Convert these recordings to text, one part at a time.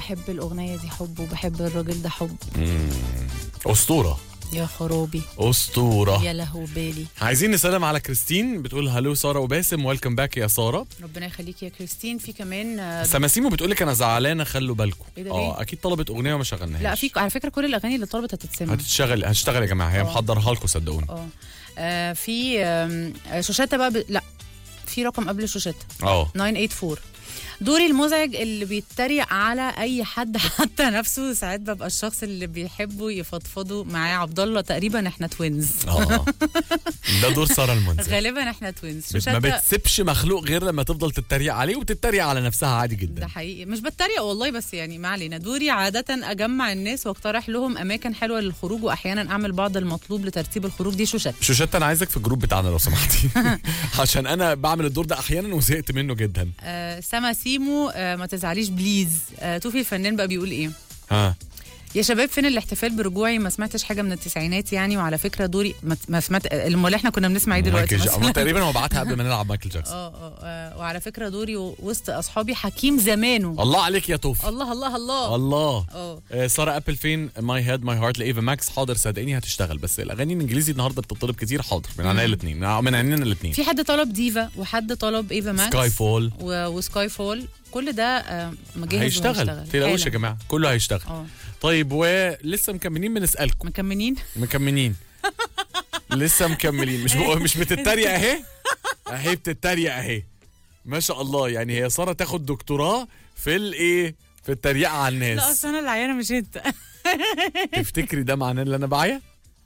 بحب الاغنيه دي حب وبحب الراجل ده حب مم. اسطوره يا خرابي اسطوره يا لهو بالي عايزين نسلم على كريستين بتقول هلو ساره وباسم ويلكم باك يا ساره ربنا يخليك يا كريستين في كمان آه، سماسيمو بتقول لك انا زعلانه خلوا بالكم إيه ده اه ليه؟ اكيد طلبت اغنيه وما شغلناهاش لا في على فكره كل الاغاني اللي طلبت هتتسمع هتشتغل هتشتغل يا جماعه هي آه. محضرها لكم صدقوني اه آه، في آم، آه، شوشاتا بقى ب... لا في رقم قبل شوشاتا اه 984 دوري المزعج اللي بيتريق على اي حد حتى نفسه ساعات ببقى الشخص اللي بيحبوا يفضفضوا معاه عبد الله تقريبا احنا توينز اه ده دور ساره المنذر غالبا احنا توينز بت- ما بتسيبش مخلوق غير لما تفضل تتريق عليه وبتتريق على نفسها عادي ده جدا حقيقي مش بتريق والله بس يعني ما علينا دوري عادة أجمع الناس واقترح لهم أماكن حلوة للخروج وأحيانا أعمل بعض المطلوب لترتيب الخروج دي شوشات شوشات انا عايزك في الجروب بتاعنا لو سمحتي عشان انا بعمل الدور ده احيانا وزهقت منه جدا آه سما سيمو آه ما تزعليش بليز آه توفي الفنان بقى بيقول إيه ها يا شباب فين الاحتفال برجوعي ما سمعتش حاجه من التسعينات يعني وعلى فكره دوري ما, ما سمعت امال احنا كنا بنسمع ايه دلوقتي مايكل جا- مثلاً؟ تقريبا هو بعتها قبل ما نلعب مايكل جاكسون اه اه آه، وعلى فكره دوري وسط اصحابي حكيم زمانه الله عليك يا توفي الله الله الله الله اه آه، ساره ابل فين ماي هيد ماي هارت لايفا ماكس حاضر صدقيني هتشتغل بس الاغاني الانجليزي النهارده بتطلب كتير حاضر من عينيا الاثنين من عينينا الاثنين في حد طلب ديفا وحد طلب ايفا ماكس سكاي فول و... وسكاي فول كل ده آه، مجهز هيشتغل وهيشتغل. تلاقوش يا حالا. جماعه كله هيشتغل اه طيب ولسه مكملين بنسالكم مكملين مكملين لسه مكملين مش بقى مش بتتريق اهي اهي بتتريق اهي ما شاء الله يعني هي ساره تاخد دكتوراه في الايه في التريقه على لا الناس اصل انا اللي عيانه مش انت تفتكري ده معناه ان انا بعيا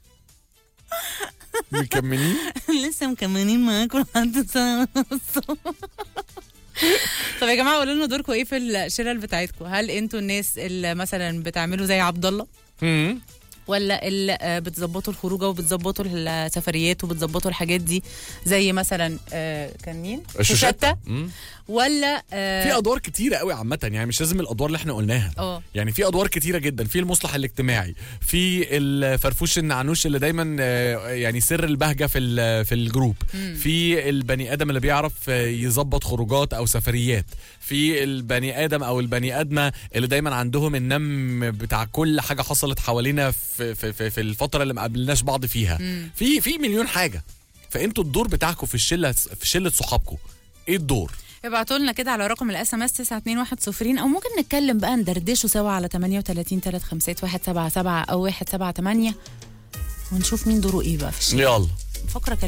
مكملين لسه مكملين معاكم لحد الساعه ونص. طب يا جماعه قولوا لنا دوركم ايه في الشلل بتاعتكم هل انتوا الناس اللي مثلا بتعملوا زي عبد الله مم. ولا اللي آه، بتظبطوا الخروجه وبتظبطوا السفريات وبتظبطوا الحاجات دي زي مثلا آه، كان مين شوشتة مم. ولا آه، في ادوار كتيره قوي عامه يعني مش لازم الادوار اللي احنا قلناها اه يعني في ادوار كتيره جدا في المصلح الاجتماعي في الفرفوش النعنوش اللي دايما آه، يعني سر البهجه في ال- في الجروب في البني ادم اللي بيعرف آه، يظبط خروجات او سفريات في البني ادم او البني ادمه اللي دايما عندهم النم بتاع كل حاجه حصلت حوالينا في في في, في الفتره اللي ما قابلناش بعض فيها في في مليون حاجه فانتوا الدور بتاعكم في الشله في شله صحابكم ايه الدور ابعتوا لنا كده على رقم الاس ام اس 921 او ممكن نتكلم بقى ندردشوا سوا على 38 351 177 او 178 ونشوف مين دوره ايه بقى في الشارع يلا فقره